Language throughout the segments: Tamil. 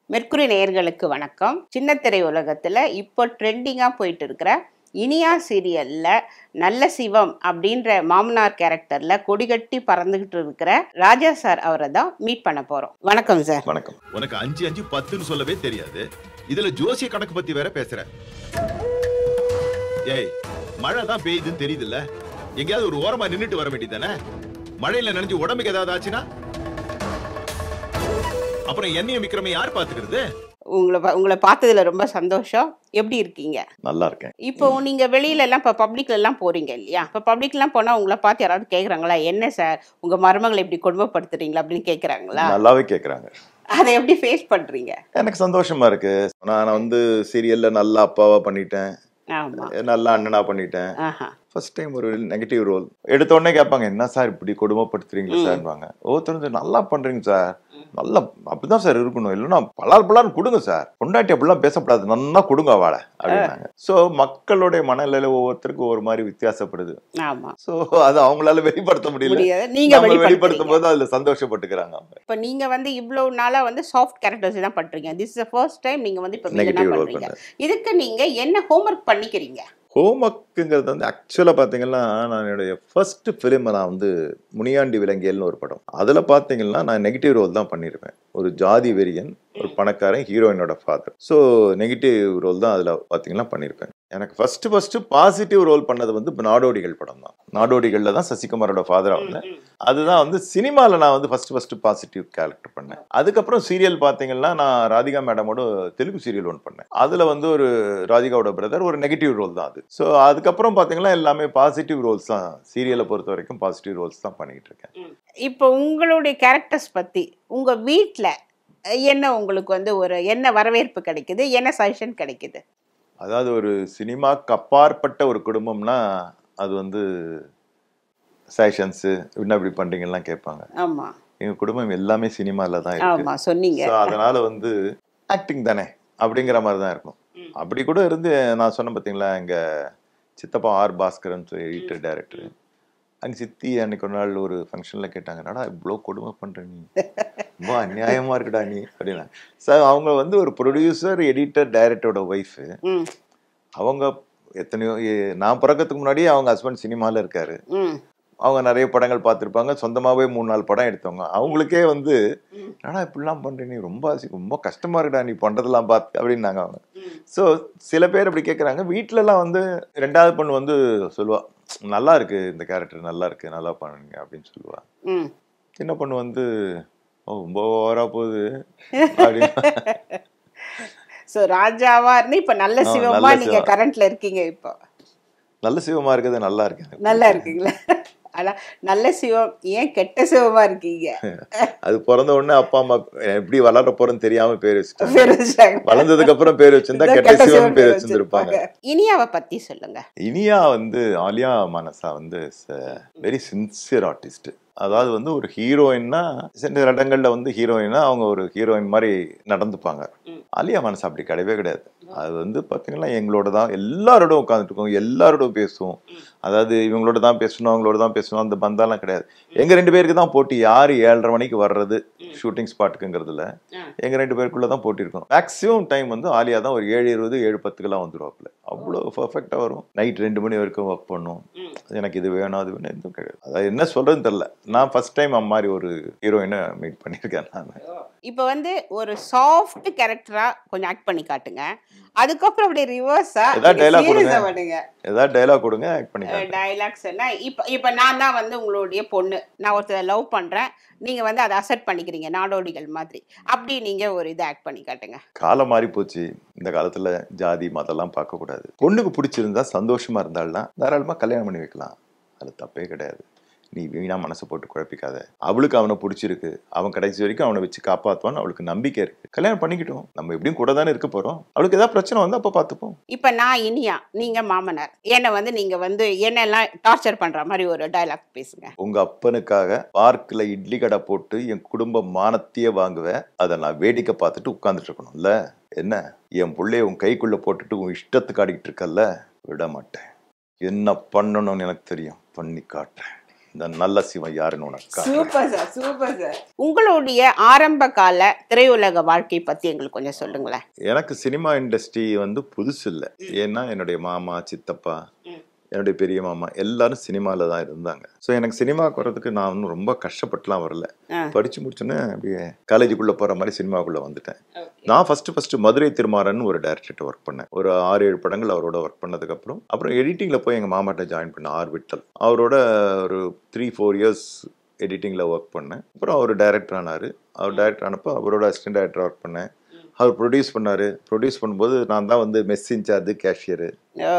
மெர்க்குரி நேயர்களுக்கு வணக்கம் சின்னத்திரை உலகத்தில் இப்போ ட்ரெண்டிங்காக போயிட்டு இருக்கிற இனியா சீரியல்ல நல்ல சிவம் அப்படின்ற மாமனார் கேரக்டர்ல கொடிகட்டி பறந்துகிட்டு இருக்கிற ராஜா சார் அவரை தான் மீட் பண்ண போறோம் வணக்கம் சார் வணக்கம் உனக்கு அஞ்சு அஞ்சு பத்துன்னு சொல்லவே தெரியாது இதுல ஜோசிய கணக்கு பத்தி வேற பேசுற ஏய் மழை தான் பெய்யுதுன்னு தெரியுதுல்ல எங்கேயாவது ஒரு ஓரமா நின்னுட்டு வர வேண்டியதானே மழையில நனைஞ்சு உடம்புக்கு ஏதாவது ஆச்சுன்னா அப்புறம் என்னையும் விக்ரமை யார் பாத்துக்கிறது உங்களை பா- உங்களை பார்த்ததுல ரொம்ப சந்தோஷம் எப்படி இருக்கீங்க நல்லா இருக்கேன் இப்போ நீங்க வெளியில எல்லாம் இப்போ பப்ளிக்ல எல்லாம் போறீங்க இல்லையா இப்போ பப்ளிக்லாம் போனா உங்களை பார்த்து யாராவது கேக்குறாங்களா என்ன சார் உங்க மருமகளை இப்படி கொடுமைப்படுத்துறீங்களா அப்படின்னு கேக்குறாங்களா நல்லாவே கேக்குறாங்க அதை எப்படி ஃபேஸ் பண்றீங்க எனக்கு சந்தோஷமா இருக்கு நான் வந்து சீரியல்ல நல்ல அப்பாவா பண்ணிட்டேன் ஆமா நல்ல அண்ணனா பண்ணிட்டேன் ஆஹா ஃபர்ஸ்ட் டைம் ஒரு நெகட்டிவ் ரோல் எடுத்த உடனே கேட்பாங்க என்ன சார் இப்படி கொடுமைப்படுத்துறீங்களா சார்வாங்க ஒவ்வொருத்தரும் வந்து, நல்லா பண்றீங்க சார் நல்லா அப்படிதான் சார் இருக்கணும் இல்லைன்னா பலார் பலார் கொடுங்க சார் பொண்டாட்டி அப்படிலாம் பேசப்படாது நல்லா கொடுங்க அவளை அப்படின்னாங்க ஸோ மக்களுடைய மனநிலை ஒவ்வொருத்தருக்கும் ஒரு மாதிரி வித்தியாசப்படுது ஆமா ஸோ அது அவங்களால வெளிப்படுத்த முடியல முடியாது நீங்க நம்ம வெளிப்படுத்தும் வெளிப்படுத்தும் போது அதுல சந்தோஷப்பட்டுக்கிறாங்க அவங்க இப்போ நீங்க வந்து இவ்வளவு நாளா வந்து சாஃப்ட் கேரக்டர்ஸ் தான் பண்றீங்க திஸ் இஸ் ஃபர்ஸ்ட் டைம் நீங்க வந்து இப்போ வில்லனா நெகட்டிவ் ரோல் பண்றீங்க பண்ணேன் இதுக்கு நீங்க என்ன ஹோம்ஒர்க் பண்ணிக்கிறீங்க ஹோம்ஒர்க்குங்கிறது வந்து ஆக்சுவலாக பார்த்தீங்கன்னா நான் என்னுடைய ஃபர்ஸ்ட் ஃபிலிம் நான் வந்து முனியாண்டி விலங்கியல்னு ஒரு படம் அதில் பார்த்தீங்கன்னா நான் நெகட்டிவ் ரோல் தான் பண்ணியிருப்பேன் ஒரு ஜாதி வெறியன் ஒரு பணக்காரன் ஹீரோயினோட ஃபாதர் ஸோ நெகட்டிவ் ரோல் தான் அதில் பார்த்தீங்கன்னா பண்ணியிருப்பேன் எனக்கு ஃபர்ஸ்ட் ஃபர்ஸ்ட் பாசிட்டிவ் ரோல் பண்ணது வந்து இப்ப நாடோடிகள் படம் தான் நாடோடிகளில் தான் சசிகுமாரோட ஃபாதராக வந்தேன் அதுதான் வந்து சினிமாவில் நான் வந்து ஃபர்ஸ்ட் ஃபர்ஸ்ட் பாசிட்டிவ் கேரக்டர் பண்ணேன் அதுக்கப்புறம் சீரியல் பார்த்தீங்கன்னா நான் ராதிகா மேடமோட தெலுங்கு சீரியல் ஒன்று பண்ணேன் அதில் வந்து ஒரு ராதிகாவோட பிரதர் ஒரு நெகட்டிவ் ரோல் தான் அது ஸோ அதுக்கப்புறம் பார்த்தீங்கன்னா எல்லாமே பாசிட்டிவ் ரோல்ஸ் தான் சீரியலை பொறுத்த வரைக்கும் பாசிட்டிவ் ரோல்ஸ் தான் பண்ணிட்டு இருக்கேன் இப்போ உங்களுடைய கேரக்டர்ஸ் பத்தி உங்க வீட்ல என்ன உங்களுக்கு வந்து ஒரு என்ன வரவேற்பு கிடைக்குது என்ன சஜஷன் கிடைக்குது அதாவது ஒரு சினிமாக்கு அப்பாற்பட்ட ஒரு குடும்பம்னா அது வந்து சேஷன்ஸு என்ன இப்படி பண்ணுறீங்கலாம் கேட்பாங்க ஆமா எங்கள் குடும்பம் எல்லாமே சினிமாவில் தான் இருக்கு ஆமா சொன்னீங்க ஸோ அதனால வந்து ஆக்டிங் தானே அப்படிங்கிற மாதிரி தான் இருக்கும் ம். அப்படி கூட இருந்து நான் சொன்னேன் பார்த்தீங்களா எங்க சித்தப்பா ஆர் பாஸ்கரன் எடிட்டர் டைரக்டர் அங்க சித்தி அன்னைக்கு ஒரு நாள் ஒரு ஃபங்க்ஷன்ல கேட்டாங்க என்னடா இவ்வளோ கொடுமை பண்ற நீ ரொம்ப அநியாயமா இருக்குடா நீ அப்படின்னா சார் அவங்க வந்து ஒரு ப்ரொடியூசர் எடிட்டர் டைரக்டரோட ஒய்ஃபு ம் அவங்க எத்தனையோ எ- நான் பிறக்கிறதுக்கு முன்னாடியே அவங்க ஹஸ்பண்ட் சினிமாவில் இருக்காரு ம் அவங்க நிறைய படங்கள் பார்த்துருப்பாங்க சொந்தமாகவே மூணு நாலு படம் எடுத்தவங்க அவங்களுக்கே வந்து ம். என்னடா இப்படிலாம் பண்ற நீ ரொம்ப அசி- ரொம்ப கஷ்டமா இருக்குடா நீ பண்றதெல்லாம் பார்த்து அப்படின்னாங்க அவங்க ம். ஸோ சில பேர் அப்படி கேட்குறாங்க வீட்டிலலாம் வந்து ரெண்டாவது பொண்ணு வந்து சொல்லுவா நல்லா இருக்கு இந்த கேரக்டர் நல்லா இருக்கு நல்லா பண்ணுங்க அப்படின்னு சொல்லுவா ம் சின்ன பொண்ணு வந்து ஓ ரொம்ப ஓவரா போகுது அப்படின்னு ஸோ ராஜாவா இருந்து இப்போ நல்ல ஆ, சிவமா நல்ல நீங்க சிவம். கரண்ட்ல இருக்கீங்க இப்போ நல்ல சிவமா இருக்குது நல்லா இருக்கு நல்லா இருக்கீங்களா ஆனா நல்ல சிவம் ஏன் கெட்ட சிவமா இருக்கீங்க அது பிறந்த உடனே அப்பா அம்மா எப்படி வளர போறேன்னு தெரியாம பேர் வச்சுட்டாங்க பேர் வச்சாங்க. வளர்ந்ததுக்கு அப்புறம் பேர் வச்சிருந்தா இதான் கெட்ட சிவன் சிவன் பேர் வச்சிருப்பாங்க இனியாவை பத்தி சொல்லுங்க இனியா வந்து ஆலியா மனசா வந்து வெரி சின்சியர் ஆர்டிஸ்ட் அதாவது வந்து ஒரு ஹீரோயின்னா சில இடங்கள்ல வந்து ஹீரோயினா அவங்க ஒரு ஹீரோயின் மாதிரி நடந்துப்பாங்க ம். ஆலியா மனசு அப்படி கிடையவே கிடையாது அது வந்து பாத்தீங்கன்னா எங்களோட தான் எல்லாரோட உட்காந்துட்டு இருக்கோம் எல்லாரோட பேசுவோம் அதாவது இவங்களோட தான் பேசணும் அவங்களோட தான் பேசணும் அந்த பந்தாலாம் கிடையாது எங்க ரெண்டு பேருக்கு தான் போட்டி யாரு ஏழரை மணிக்கு வர்றது ஷூட்டிங் ஸ்பாட்டுக்குங்கிறதுல ஆ. எங்க ரெண்டு பேருக்குள்ள தான் போட்டி இருக்கும் மேக்ஸிமம் டைம் வந்து ஆலியா தான் ஒரு ஏழு இருபது ஏழு பத்துக்கெல்லாம் வந்துருவாப்புல அவ்வளோ பர்ஃபெக்டா வரும் நைட் ரெண்டு மணி வரைக்கும் ஒர்க் பண்ணும் ம். எனக்கு இது வேணும் அது வேணும் எதுவும் கிடையாது அதாவது என்ன சொல்றதுன்னு தெரியல நான் ஃபர்ஸ்ட் டைம் அம்மாரி ஒரு ஹீரோயினை மீட் பண்ணியிருக்கேன் நான் இப்போ வந்து ஒரு சாஃப்ட் கேரக்டரா கொஞ்சம் ஆக்ட் பண்ணி காட்டுங்க அதுக்கப்புறம் அப்படியே ரிவர்ஸா ஏதாவது dialogue கொடுங்க. பண்ணுங்க ஏதாவது டைலாக் கொடுங்க ஆக்ட் பண்ணி காட்டுறேன். டைலாக்ஸ் என்ன இப்போ இப்போ நான் தான் வந்து உங்களுடைய பொண்ணு நான் ஒருத்தரை லவ் பண்றேன் நீங்க வந்து அதை அசெப்ட் பண்ணிக்கிறீங்க நாடோடிகள் மாதிரி அப்படி நீங்க ஒரு இதை ஆக்ட் பண்ணி காட்டுங்க காலம் மாறி போச்சு இந்த காலத்துல ஜாதி மதம்லாம் பார்க்க கூடாது பொண்ணுக்கு பிடிச்சிருந்தா சந்தோஷமா இருந்தால்னா தாராளமா கல்யாணம் பண்ணி வைக்கலாம் அது தப்பே கிடையாது நீ வீணா மனசை போட்டு குழப்பிக்காத அவளுக்கு அவனை பிடிச்சிருக்கு அவன் கடைசி வரைக்கும் அவனை வச்சு காப்பாத்துவான்னு அவளுக்கு நம்பிக்கை இருக்கு கல்யாணம் பண்ணிக்கிட்டோம் நம்ம எப்படியும் கூட தானே இருக்க போறோம் அவளுக்கு ஏதாவது பிரச்சனை வந்தா அப்ப பார்த்துப்போம் இப்போ நான் இனியா நீங்க மாமனார் என்னை வந்து நீங்க வந்து என்னெல்லாம் டார்ச்சர் பண்ற மாதிரி ஒரு டைலாக் பேசுங்க உங்க அப்பனுக்காக பார்க்ல இட்லி கடை போட்டு என் குடும்ப மானத்தையே வாங்குவேன் அதை நான் வேடிக்கை பார்த்துட்டு உட்கார்ந்துட்டு இருக்கணும்ல என்ன என் புள்ளைய உன் கைக்குள்ள போட்டுட்டு உன் இஷ்டத்துக்கு ஆடிக்கிட்டு இருக்கல்ல விட மாட்டேன் என்ன பண்ணணும்னு எனக்கு தெரியும் பண்ணி காட்டுறேன் இந்த நல்ல சிவம் யாருன்னு உனக்கு காட்டுறேன். சூப்பர் சார் சூப்பர் சார் உங்களுடைய ஆரம்ப கால திரையுலக வாழ்க்கை பத்தி எங்களுக்கு கொஞ்சம் சொல்லுங்களேன் எனக்கு சினிமா இண்டஸ்ட்ரி வந்து புதுசு இல்லை ஏன்னா என்னுடைய மாமா சித்தப்பா என்னுடைய பெரிய மாமா எல்லாரும் சினிமாவில் தான் இருந்தாங்க ஸோ எனக்கு சினிமாவுக்கு வர்றதுக்கு நான் ஒன்றும் ரொம்ப கஷ்டப்பட்டுலாம் வரல ஆ. படிச்சு முடிச்சோன்னே அப்படியே காலேஜுக்குள்ளே போகிற மாதிரி சினிமாக்குள்ளே வந்துட்டேன் நான் ஃபர்ஸ்ட் ஃபர்ஸ்ட் மதுரை திருமாறன் ஒரு டேரக்டர்கிட்ட ஒர்க் பண்ணேன் ஒரு ஆறு ஏழு படங்கள் அவரோட ஒர்க் பண்ணதுக்கப்புறம் அப்புறம் எடிட்டிங்கில் போய் எங்கள் மாமாட்ட ஜாயின் பண்ணேன் ஆர் விட்டல் அவரோட ஒரு த்ரீ ஃபோர் இயர்ஸ் எடிட்டிங்கில் ஒர்க் பண்ணேன் அப்புறம் அவர் டைரக்டர் ஆனார் அவர் டைரக்டர் ஆனப்போ அவரோட அசிஸ்டன்ட் டைரக்டர் ஒர்க் பண்ணேன் அவர் ப்ரொடியூஸ் பண்ணார் ப்ரொடியூஸ் பண்ணும்போது நான் தான் வந்து மெஸ் இன்சார்ஜ் கேஷியரு ஓ.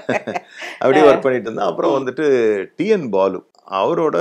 அப்படியே ஒர்க் பண்ணிட்டு இருந்தேன் அப்புறம் வந்துட்டு டிஎன் பாலு அவரோட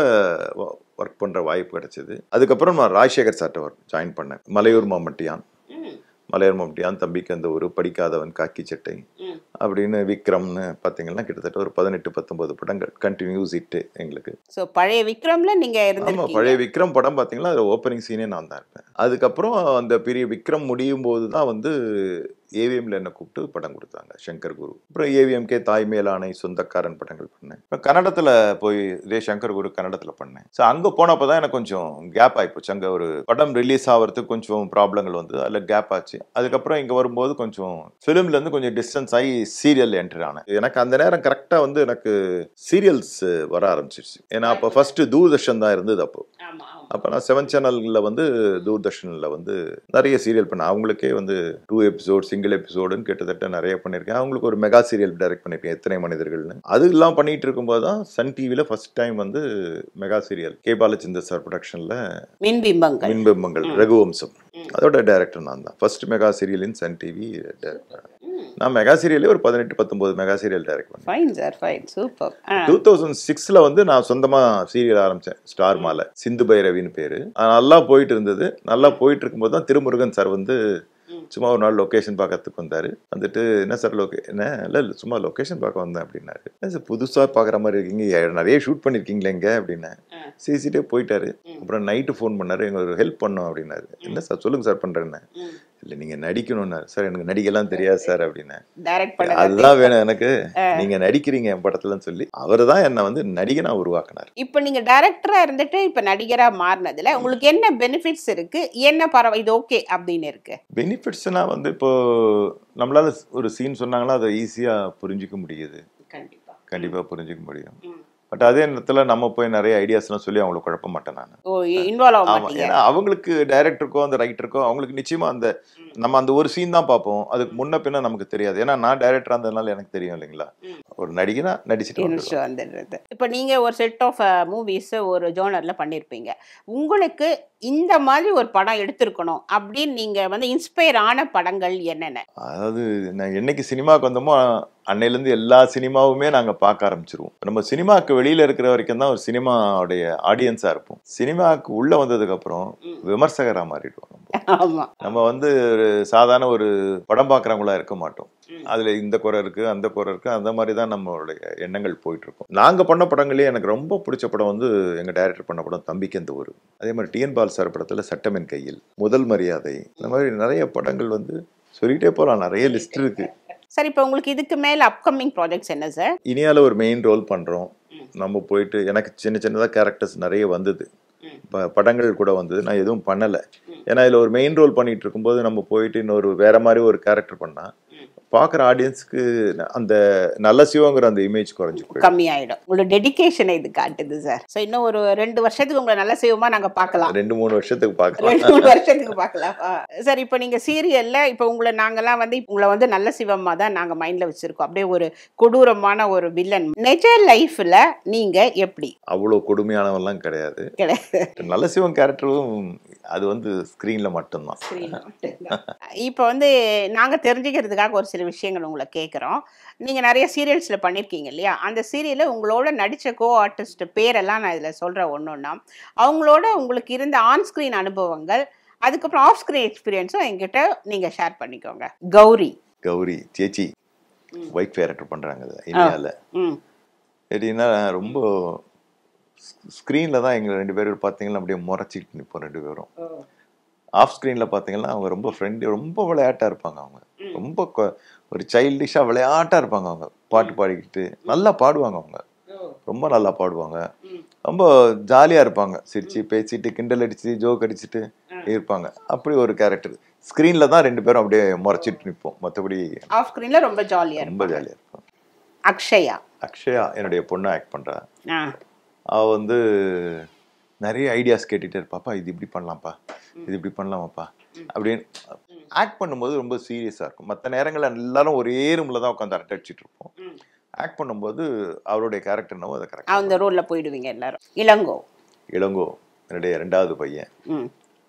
ஒர்க் பண்ற வாய்ப்பு கிடைச்சது அதுக்கப்புறம் நான் ராஜசேகர் சார்ட்ட ஒர்க் ஜாயின் பண்ணேன் மலையூர் மாமட்டியான் மலையூர் மாமட்டியான் தம்பிக்கு அந்த ஒரு படிக்காதவன் காக்கி சட்டை ம். அப்படின்னு விக்ரம்னு பார்த்தீங்கன்னா கிட்டத்தட்ட ஒரு பதினெட்டு பத்தொன்பது படங்கள் கண்டினியூஸ் இட்டு எங்களுக்கு சோ பழைய விக்ரம்ல நீங்க ஆமா இருந்திருக்கீங்க பழைய விக்ரம் படம் பார்த்தீங்கன்னா அதில் ஓப்பனிங் சீனே நான் தான் இருப்பேன் அதுக்கப்புறம் அந்த பெரிய விக்ரம் முடியும் போது தான் வந்து ஏவிஎம்ல என்ன கூப்பிட்டு படம் கொடுத்தாங்க சங்கர் குரு அப்புறம் ஏவிஎம்கே தாய் மேலானை சொந்தக்காரன் படங்கள் பண்ணேன் அப்புறம் கன்னடத்தில் போய் இதே சங்கர் குரு கன்னடத்தில் பண்ணேன் ஸோ அங்கே போனப்போ தான் எனக்கு கொஞ்சம் கேப் ஆகிப்போச்சு அங்கே ஒரு படம் ரிலீஸ் ஆகிறதுக்கு கொஞ்சம் ப்ராப்ளங்கள் வந்து அதில் கேப் ஆச்சு அதுக்கப்புறம் இங்கே வரும்போது கொஞ்சம் ஃபிலிம்லேருந்து கொஞ்சம் டிஸ்டன்ஸ் ஆகி சீரியல் என்ட்ரி ஆனேன் எனக்கு அந்த நேரம் கரெக்டாக வந்து எனக்கு சீரியல்ஸ் வர ஆரம்பிச்சிருச்சு ஏன்னா அப்போ ஃபர்ஸ்ட் தூர்தர்ஷன் தான் இருந்தது அப்போ ஆமா ஆமா அப்போ நான் செவன் சேனலில் வந்து தூர்தர்ஷனில் வந்து நிறைய சீரியல் பண்ணேன் அவங்களுக்கே வந்து டூ எபிசோட் சிங்கிள் எபிசோடுன்னு கிட்டத்தட்ட நிறைய பண்ணியிருக்கேன் அவங்களுக்கு ஒரு மெகா சீரியல் டைரக்ட் பண்ணியிருக்கேன் எத்தனை மனிதர்கள்னு அது எல்லாம் பண்ணிட்டு இருக்கும்போது தான் சன் டிவியில் ஃபர்ஸ்ட் டைம் வந்து mega serial K Balachander sir ப்ரொடக்ஷனில் மின்பிம்பங்கள் மின்பிம்பங்கள் ரகுவம்சம் அதோட டைரக்டர் நான் தான் first mega serial in Sun TV director நான் மெகா சீரியலே ஒரு பதினெட்டு பத்தொன்பது மெகா சீரியல் டைரக்ட் பண்ணேன் fine sir fine super two thousand சிக்ஸ்ல வந்து நான் சொந்தமா சீரியல் ஆரம்பிச்சேன் ஸ்டார் மால சிந்து பைரவின்னு பேரு அது நல்லா போயிட்டு இருந்தது நல்லா போயிட்டு இருக்கும்போது தான் திருமுருகன் சார் வந்து சும்மா ஒரு நாள் லொகேஷன் பார்க்கறதுக்கு வந்தாரு வந்துட்டு என்ன சார் லொகே என்ன இல்லை இல்லை சும்மா லொகேஷன் பார்க்க வந்தேன் அப்படின்னாரு என்ன சார் புதுசாக பார்க்குற மாதிரி இருக்கீங்க ஏ- நிறைய ஷூட் பண்ணியிருக்கீங்களே இங்கே அப்படின்னேன் சிசிட்டே போயிட்டாரு அப்புறம் நைட்டு ஃபோன் பண்ணாரு எங்க ஒரு ஹெல்ப் பண்ணோம் அப்படின்னாரு என்ன சார் சொல்லுங்க சார் பண்ணுறேன்னு இல்லை நீங்கள் நடிக்கணும்னாரு சார் எனக்கு நடிக்கலாம் தெரியாது சார் அப்படின்னேன் டைரக்ட் பண்ண அதுதான் வேணும் எனக்கு நீங்க நடிக்கிறீங்க என் படத்துலன்னு சொல்லி அவர் தான் என்னை வந்து நடிகனா உருவாக்குனார் இப்போ நீங்க டைரக்டரா இருந்துட்டு இப்ப நடிகரா மாறினதுல உங்களுக்கு என்ன பெனிஃபிட்ஸ் இருக்கு என்ன பரவ இது ஓகே அப்படின்னு இருக்கு பெனிஃபிட்ஸ்னா வந்து இப்போ நம்மளால ஒரு சீன் சொன்னாங்களா அதை ஈஸியா புரிஞ்சுக்க முடியுது கண்டிப்பா கண்டிப்பா புரிஞ்சுக்க முடியும் பட் அதே நேரத்துல நம்ம போய் நிறைய ஐடியாஸ்லாம் சொல்லி அவங்களை குழப்ப மாட்டேன் நான் ஓ இன்வால்வ் ஆக ஆமா மாட்டீங்க ஏன்னா அவங்களுக்கு டைரக்டருக்கோ அந்த ரைட்டருக்கோ அவங்களுக்கு நிச்சயமா அந்த நம்ம அந்த ஒரு சீன் தான் பார்ப்போம் அதுக்கு முன்ன பின்ன நமக்கு தெரியாது ஏன்னா நான் டைரக்டரா இருந்ததுனால எனக்கு தெரியும் இல்லைங்களா ம். ஒரு நடிகனா நடிச்சுட்டு வந்துடுவேன். இன்ஸ்ட் வந்துடுறது இப்போ நீங்க ஒரு செட் ஆஃப் மூவிஸ் ஒரு ஜோனர்ல பண்ணியிருப்பீங்க உங்களுக்கு இந்த மாதிரி ஒரு படம் எடுத்திருக்கணும் அப்படின்னு நீங்க வந்து இன்ஸ்பயர் ஆன படங்கள் என்னென்ன அதாவது நான் என்னைக்கு சினிமாவுக்கு வந்தோமோ அன்னையிலேருந்து எல்லா சினிமாவுமே நாங்கள் பார்க்க ஆரம்பிச்சிருவோம் நம்ம சினிமாவுக்கு வெளியில் இருக்கிற வரைக்கும் தான் ஒரு சினிமாவுடைய ஆடியன்ஸாக இருப்போம் சினிமாவுக்கு உள்ளே வந்ததுக்கப்புறம் விமர்சகராக மாறிடுவோம் நம்ம. ஆமா நம்ம வந்து ஒரு சாதாரண ஒரு படம் பார்க்குறவங்களா இருக்க மாட்டோம் ம். அதில் இந்த குறை இருக்குது அந்த குறை இருக்குது அந்த மாதிரி தான் நம்மளுடைய எண்ணங்கள் போயிட்டு இருக்கும் நாங்கள் பண்ண படங்களே எனக்கு ரொம்ப பிடிச்ச படம் வந்து எங்கள் டைரக்டர் பண்ண படம் தம்பிக்கு அந்த ஒரு அதே மாதிரி டிஎன் பால் சார் படத்தில் சட்டமென் கையில் முதல் மரியாதை இந்த மாதிரி நிறைய படங்கள் வந்து சொல்லிட்டே போகலாம் நிறைய லிஸ்ட் இருக்கு சார் இப்போ உங்களுக்கு இதுக்கு மேல அப்கமிங் ப்ராஜெக்ட்ஸ் என்ன சார் இனியால ஒரு மெயின் ரோல் பண்ணுறோம் ம். நம்ம போயிட்டு எனக்கு சின்ன சின்னதாக கேரக்டர்ஸ் நிறைய வந்தது ம். ப படங்கள் கூட வந்தது நான் எதுவும் பண்ணலை ஏன்னா இதில் ஒரு மெயின் ரோல் பண்ணிட்டு இருக்கும்போது நம்ம போயிட்டு இன்னொரு வேற மாதிரி ஒரு கேரக்டர் பண்ணால் பார்க்குற ஆடியன்ஸ்க்கு அந்த நல்ல சிவங்கிற அந்த இமேஜ் குறைஞ்சு போயிடும் கம்மியாயிடும் உங்களோட டெடிகேஷனை இது காட்டுது சார் ஸோ இன்னும் ஒரு ரெண்டு வருஷத்துக்கு உங்களை நல்ல செய்வோமா நாங்க பார்க்கலாம் ரெண்டு மூணு வருஷத்துக்கு பார்க்கலாம் ரெண்டு மூணு வருஷத்துக்கு பார்க்கலாம் ஆ. சார் இப்போ நீங்க சீரியல்ல இப்போ உங்களை நாங்கெல்லாம் வந்து உங்களை வந்து நல்ல சிவமா தான் நாங்க மைண்ட்ல வச்சிருக்கோம் அப்படியே ஒரு கொடூரமான ஒரு வில்லன் நிஜ லைஃப்ல நீங்க எப்படி அவ்வளோ கொடுமையானவெல்லாம் கிடையாது கிடையாது நல்ல சிவன் கேரக்டரும் அது வந்து ஸ்க்ரீனில் மட்டும்தான் இப்போ வந்து நாங்க தெரிஞ்சுக்கிறதுக்காக ஒரு சில விஷயங்கள் உங்களை கேட்குறோம் நீங்க நிறைய சீரியல்ஸ்ல பண்ணிருக்கீங்க இல்லையா அந்த சீரியல்ல உங்களோட நடிச்ச கோ ஆர்டிஸ்ட் பேரெல்லாம் நான் இதுல சொல்றேன் ஒன்னொன்னா அவங்களோட உங்களுக்கு இருந்த ஆன் ஸ்கிரீன் அனுபவங்கள் அதுக்கப்புறம் ஆஃப் ஸ்கிரீன் எக்ஸ்பீரியன்ஸும் என்கிட்ட நீங்க ஷேர் பண்ணிக்கோங்க கௌரி கௌரி சேச்சி ஒயிட் கேரக்டர் பண்ணுறாங்க இந்தியாவில் ம் எப்படின்னா ரொம்ப ஸ்க்ரீனில் தான் எங்கள் ரெண்டு பேரும் பார்த்தீங்கன்னா அப்படியே முறைச்சிக்கிட்டு நிற்போம் ரெண்டு பேரும் ஆஃப் ஸ்க்ரீனில் பார்த்தீங்கன்னா அவங்க ரொம்ப ஃப்ரெண்டு ரொம்ப விளையாட்டாக இருப்பாங்க அவங்க ரொம்ப கொ- ஒரு சைல்டிஷாக விளையாட்டாக இருப்பாங்க அவங்க பாட்டு பாடிக்கிட்டு நல்லா பாடுவாங்க அவங்க ரொம்ப நல்லா பாடுவாங்க ரொம்ப ஜாலியாக இருப்பாங்க சிரிச்சு பேசிட்டு கிண்டல் அடிச்சு ஜோக் அடிச்சுட்டு இருப்பாங்க அப்படி ஒரு கேரக்டர் ஸ்க்ரீனில் தான் ரெண்டு பேரும் அப்படியே முறைச்சிட்டு நிற்போம் மற்றபடி ஆஃப் ஸ்க்ரீனில் ரொம்ப ஜாலியாக ரொம்ப இருக்கும் ஜாலியாக இருக்கும் அக்ஷயா அக்ஷயா என்னுடைய பொண்ணை ஆக்ட் பண்ணுறா ஆ அவள் வந்து நிறைய ஐடியாஸ் கேட்டுகிட்டே இருப்பாப்பா இது இப்படி பண்ணலாம்ப்பா இது இப்படி பண்ணலாமாப்பா அப்படின்னு ஆக்ட் பண்ணும்போது ரொம்ப சீரியஸாக இருக்கும் மற்ற நேரங்களில் எல்லாரும் ஒரே ரூமில் தான் உட்காந்து அரட்டை அடிச்சிட்டு இருப்போம் ஆக்ட் பண்ணும்போது அவருடைய கேரக்டர் என்னவோ அதை கரெக்டாக அந்த ரோலில் போயிடுவீங்க எல்லாரும் இளங்கோ இளங்கோ என்னுடைய ரெண்டாவது பையன் ம்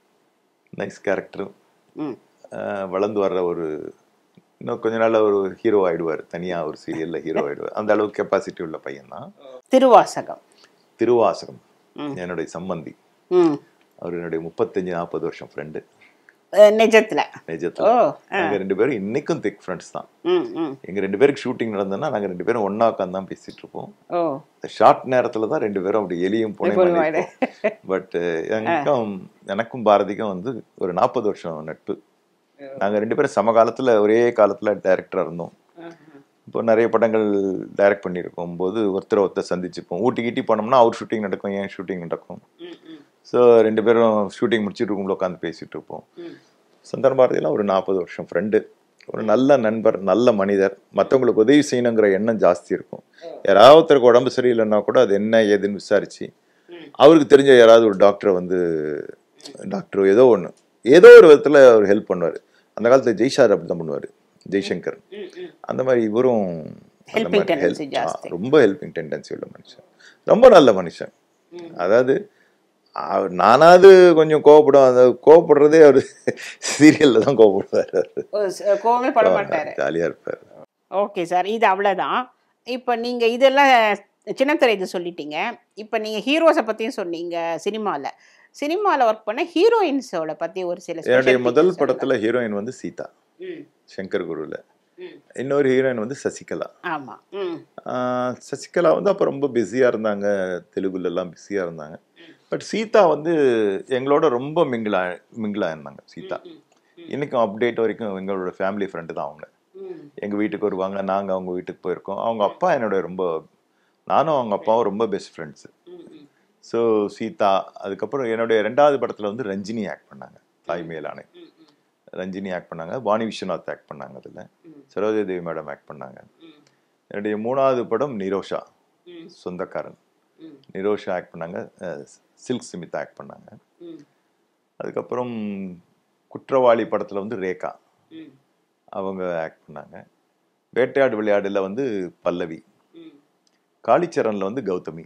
நைஸ் கேரக்டர் ம் வளர்ந்து வர்ற ஒரு இன்னும் கொஞ்ச நாள்ல ஒரு ஹீரோ ஆயிடுவார் தனியாக ஒரு சீரியலில் ஹீரோ ஆயிடுவார் அந்த அளவுக்கு கெப்பாசிட்டி உள்ள பையன் தான் திருவாசகம் திருவாசகம் ம். என்னுடைய சம்பந்தி ம் அவர் என்னுடைய முப்பத்தஞ்சு நாற்பது வருஷம் ஃப்ரெண்டு அஹ் நிஜத்துல ஓ நிஜத்தில் ஆ. நாங்கள் ரெண்டு பேரும் இன்னைக்கும் திக் ஃப்ரெண்ட்ஸ் தான் ம் ம் எங்கள் ரெண்டு பேருக்கு ஷூட்டிங் நடந்ததுன்னா நாங்கள் ரெண்டு பேரும் ஒன்றா உட்காந்து தான் பேசிட்டு இருப்போம் ஓ ஷார்ட் நேரத்தில் தான் ரெண்டு பேரும் அப்படி எலியும் எப்போதும் புனையும் பட் எனக்கும் எனக்கும் பாரதிக்கும் வந்து ஒரு நாற்பது வருஷம் நட்பு நாங்கள் ரெண்டு பேரும் சமகாலத்தில் ஒரே காலத்தில் டைரக்டராக இருந்தோம் இப்போ நிறைய படங்கள் டைரக்ட் பண்ணியிருக்கோம் போது ஒருத்தர் ஒருத்தர் சந்திச்சுப்போம் ஊட்டி கிட்டி போனோம்னா அவர் ஷூட்டிங் நடக்கும் ஏன் ஷூட்டிங் நடக்கும் ஸோ ரெண்டு பேரும் ஷூட்டிங் முடிச்சுட்டு ரூமில் உட்காந்து பேசிட்டு இருப்போம் சந்தர் பாரதியெல்லாம் ஒரு நாற்பது வருஷம் ஃப்ரெண்டு ஒரு நல்ல நண்பர் நல்ல மனிதர் மற்றவங்களுக்கு உதவி செய்யணுங்கிற எண்ணம் ஜாஸ்தி இருக்கும் யாராவது ஒருத்தருக்கு உடம்பு சரியில்லைன்னா கூட அது என்ன ஏதுன்னு விசாரிச்சு அவருக்கு தெரிஞ்ச யாராவது ஒரு டாக்டரை வந்து டாக்டர் ஏதோ ஒன்று ஏதோ ஒரு விதத்தில் அவர் ஹெல்ப் பண்ணுவார் அந்த காலத்தில் ஜெய்ஷார் அப்படி தான் பண்ணுவார் ஜெய்சங்கர் அந்த மாதிரி இவரும் அந்த Helping மாதிரி tendency help- ஜாஸ்தி. ஆ, ரொம்ப ஹெல்பிங் டெண்டன்சி உள்ள மனுஷன் ரொம்ப நல்ல மனுஷன் அதாவது அவர் நானாவது கொஞ்சம் கோவப்படும் அந்த கோவப்படுறதே அவர் சீரியல்ல தான் கோவப்படுவார் ஓ, ச- கோவமே பட மாட்டாரு ஜாலியா இருப்பார் ஓகே சார் இது அவ்வளோதான் இப்போ நீங்கள் இதெல்லாம் சின்னத்திரை இது சொல்லிட்டீங்க இப்போ நீங்கள் ஹீரோஸை பற்றியும் சொன்னீங்க சினிமாவில் சினிமாவில் ஒர்க் பண்ண ஹீரோயின்ஸோட பற்றி ஒரு சில special என்னுடைய features முதல் சொல்லுங்க. படத்துல ஹீரோயின் வந்து சீதா ம் சங்கர் குருல ம். இன்னொரு ஹீரோயின் வந்து சசிகலா ஆமாம் ம் ஆஹ் சசிகலா வந்து அப்போ ரொம்ப பிஸியாக இருந்தாங்க தெலுங்குல எல்லாம் பிஸியாக இருந்தாங்க பட் சீதா வந்து எங்களோட ரொம்ப மிங்கிளா மிங்கிளா இருந்தாங்க சீதா இன்னைக்கும் அப்டேட் வரைக்கும் எங்களோட ஃபேமிலி ஃப்ரெண்டு தான் அவங்க ம் எங்கள் வீட்டுக்கு வருவாங்க நாங்கள் அவங்க வீட்டுக்கு போயிருக்கோம் அவங்க அப்பா என்னோட ரொம்ப நானும் அவங்க அப்பாவும் ரொம்ப பெஸ்ட் ஃப்ரெண்ட்ஸு ம் ஸோ சீதா அதுக்கப்புறம் என்னுடைய ரெண்டாவது படத்தில் வந்து ரஞ்சினி ஆக்ட் பண்ணாங்க தாய் மேலானை ம் ரஞ்சினி ஆக்ட் பண்ணாங்க வாணி விஸ்வநாத் ஆக்ட் பண்ணாங்க அதில் ம். சரோஜா தேவி மேடம் ஆக்ட் பண்ணாங்க ம் என்னுடைய மூணாவது படம் நிரோஷா ம் சொந்தக்காரன் ம் நிரோஷா ஆக்ட் பண்ணாங்க அஹ், சில்க் ஸ்மிதா ஆக்ட் பண்ணாங்க ம் அதுக்கப்புறம் குற்றவாளி படத்தில் வந்து ரேகா ம் அவங்க ஆக்ட் பண்ணாங்க வேட்டையாடு விளையாடுல வந்து பல்லவி ம் காளிச்சரனில் வந்து கௌதமி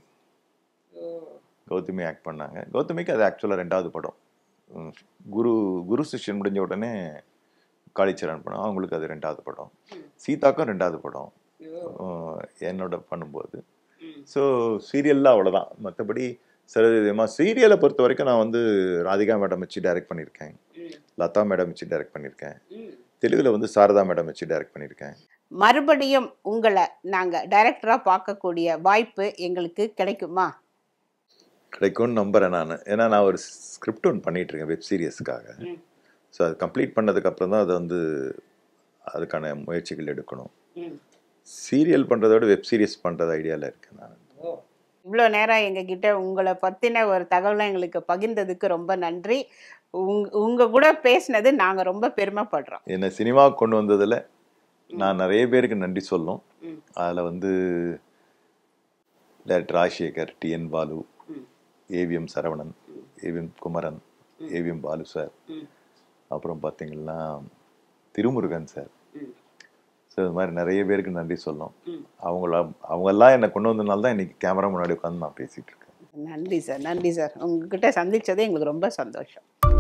ஓ கௌதமி ஆக்ட் பண்ணாங்க கௌதமிக்கு அது ஆக்சுவலாக ரெண்டாவது படம் உம், குரு குரு சிஷ்யன் முடிஞ்ச உடனே காளிச்சரன் படம் அவங்களுக்கு அது ரெண்டாவது படம் சீதாக்கும் ரெண்டாவது படம் உம், என்னோட பண்ணும்போது ம் ஸோ சீரியல்லாம் அவ்வளோதான் மற்றபடி சரோஜமா சீரியலை பொறுத்த வரைக்கும் நான் வந்து ராதிகா மேடம் வச்சு டைரக்ட் பண்ணியிருக்கேன் ம் லதா மேடம் வச்சு டைரக்ட் பண்ணியிருக்கேன் ம் தெலுங்குல வந்து சாரதா மேடம் வச்சு டைரக்ட் பண்ணியிருக்கேன் மறுபடியும் உங்களை நாங்கள் டைரக்டராக பார்க்கக்கூடிய வாய்ப்பு எங்களுக்கு கிடைக்குமா கிடைக்கும்னு நம்புறேன் நான் ஏன்னா நான் ஒரு ஸ்கிரிப்ட் ஒன்று பண்ணிட்டு இருக்கேன் வெப் சீரியஸ்க்காக ம். ஸோ அது கம்ப்ளீட் பண்ணதுக்கு அப்புறம் தான் அதை வந்து அதுக்கான முயற்சிகள் எடுக்கணும் ம் சீரியல் பண்ணுறத விட வெப் சீரிஸ் பண்ணுறது ஐடியாவில் இருக்கேன் நான் இவ்வளோ நேரம் எங்ககிட்ட உங்களை பற்றின ஒரு தகவலை எங்களுக்கு பகிர்ந்ததுக்கு ரொம்ப நன்றி உங் உங்கள் கூட பேசினது நாங்கள் ரொம்ப பெருமைப்படுறோம் என்னை சினிமாவுக்கு கொண்டு வந்ததில் நான் நிறைய பேருக்கு நன்றி சொல்லும் ம். அதில் வந்து டேரக்டர் ராஜசேகர் டிஎன் பாலு ம். AVM Saravanan AVM Kumaran AVM Balu sir ம். அப்புறம் பார்த்தீங்கன்னா திருமுருகன் சார் ம். ஸோ இது மாதிரி நிறைய பேருக்கு நன்றி சொல்லும் ம். அவங்கள அவங்கெல்லாம் என்னை கொண்டு வந்தனால தான் இன்னைக்கு கேமரா முன்னாடி உட்காந்து நான் பேசிகிட்டு இருக்கேன் நன்றி சார் நன்றி சார் உங்ககிட்ட சந்திச்சதே எங்களுக்கு ரொம்ப சந்தோஷம்